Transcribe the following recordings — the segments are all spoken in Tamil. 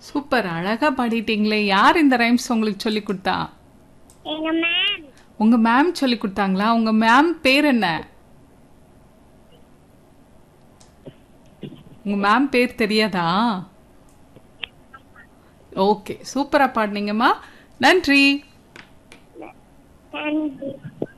சூப்பர் அழகா பாடிட்டீங்களே யார் இந்த ரைம்ஸ் உங்களுக்கு சொல்லி கொடுத்தா எங்க மேம் உங்க மேம் சொல்லி கொடுத்தாங்களா உங்க மேம் பேர் என்ன உங்க மேம் பேர் தெரியாதா ஓகே சூப்பரா பாடினீங்கம்மா நன்றி நன்றி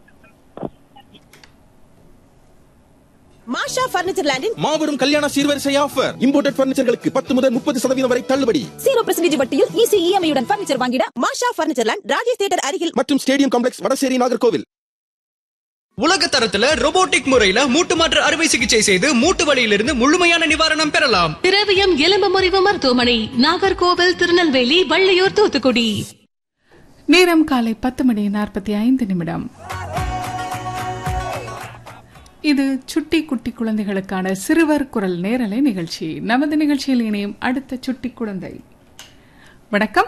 மாஷா பர்னிச்சர் லேண்டின் மாபெரும் கல்யாண சீர்வரிசை ஆஃபர் இம்போர்ட்டட் பர்னிச்சர்களுக்கு பத்து முதல் முப்பது சதவீதம் வரை தள்ளுபடி ஜீரோ பெர்சன்டேஜ் வட்டியில் ஈஸி இஎம்ஐ உடன் பர்னிச்சர் வாங்கிட Masha furniture land Rajesh theatre அருகில் மற்றும் ஸ்டேடியம் காம்ப்ளெக்ஸ் வடசேரி நாகர்கோவில் உலக தரத்துல robotic முறையில மூட்டு மாற்று அறுவை சிகிச்சை செய்து மூட்டு வலியிலிருந்து முழுமையான நிவாரணம் பெறலாம் திரவியம் எலும்பு முறிவு மருத்துவமனை நாகர்கோவில் திருநெல்வேலி வள்ளியூர் தூத்துக்குடி நேரம் காலை பத்து மணி நாற்பத்தி ஐந்து நிமிடம் இது சுட்டி குட்டி குழந்தைகளுக்கான சிறுவர் குரல் நேரலை நிகழ்ச்சி நமது நிகழ்ச்சியில் இணையும் அடுத்த சுட்டி குழந்தை வணக்கம்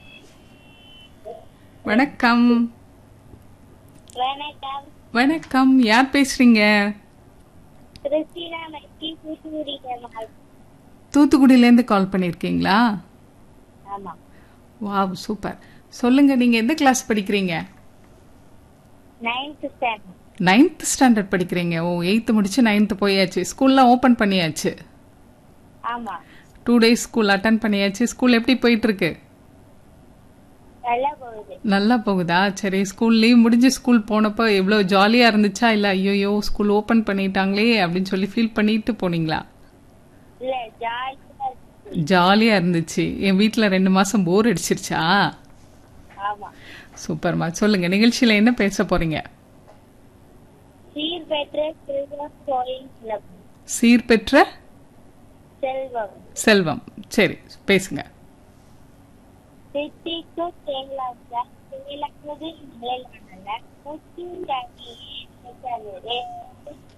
வணக்கம் வணக்கம் வணக்கம் யார் பேசுறீங்க கிறிஸ்டினா மைக்கி தூத்துக்குடி ஜமால் தூத்துக்குடியிலேருந்து கால் பண்ணியிருக்கீங்களா ஆமா வாவ் சூப்பர் சொல்லுங்க நீங்க எந்த கிளாஸ் படிக்கிறீங்க நைன்த் ஸ்டாண்டர்ட் நைன்த் ஸ்டாண்டர்ட் படிக்கிறீங்க ஓ எயித்து முடிச்சு நைன்த்து போயாச்சு ஸ்கூல்லாம் ஓப்பன் பண்ணியாச்சு ஆமா டூ டேஸ் ஸ்கூல் அட்டன் பண்ணியாச்சு ஸ்கூல் எப்படி போயிட்டு இருக்கு நல்லா போகுது நல்லா போகுதா சரி ஸ்கூல் லீவ் முடிஞ்சு ஸ்கூல் போனப்போ எவ்வளோ ஜாலியாக இருந்துச்சா இல்லை ஐயோயோ ஸ்கூல் ஓப்பன் பண்ணிட்டாங்களே அப்படின்னு சொல்லி ஃபீல் பண்ணிட்டு போனீங்களா இல்ல ஜாலியா இருக்கு ஜாலியாக இருந்துச்சு என் வீட்டில் ரெண்டு மாதம் போர் அடிச்சிருச்சா ஆமா சூப்பர்மா சொல்லுங்க நிகழ்ச்சியில் என்ன பேச போறீங்க சீர் பெற்ற செல்வம் கோயில் சிலம்பம் சீர்பெற்ற செல்வம் செல்வம் சரி பேசுங்க சித்திக்கு தேலாக தேலானது நிலையானல முத்தின்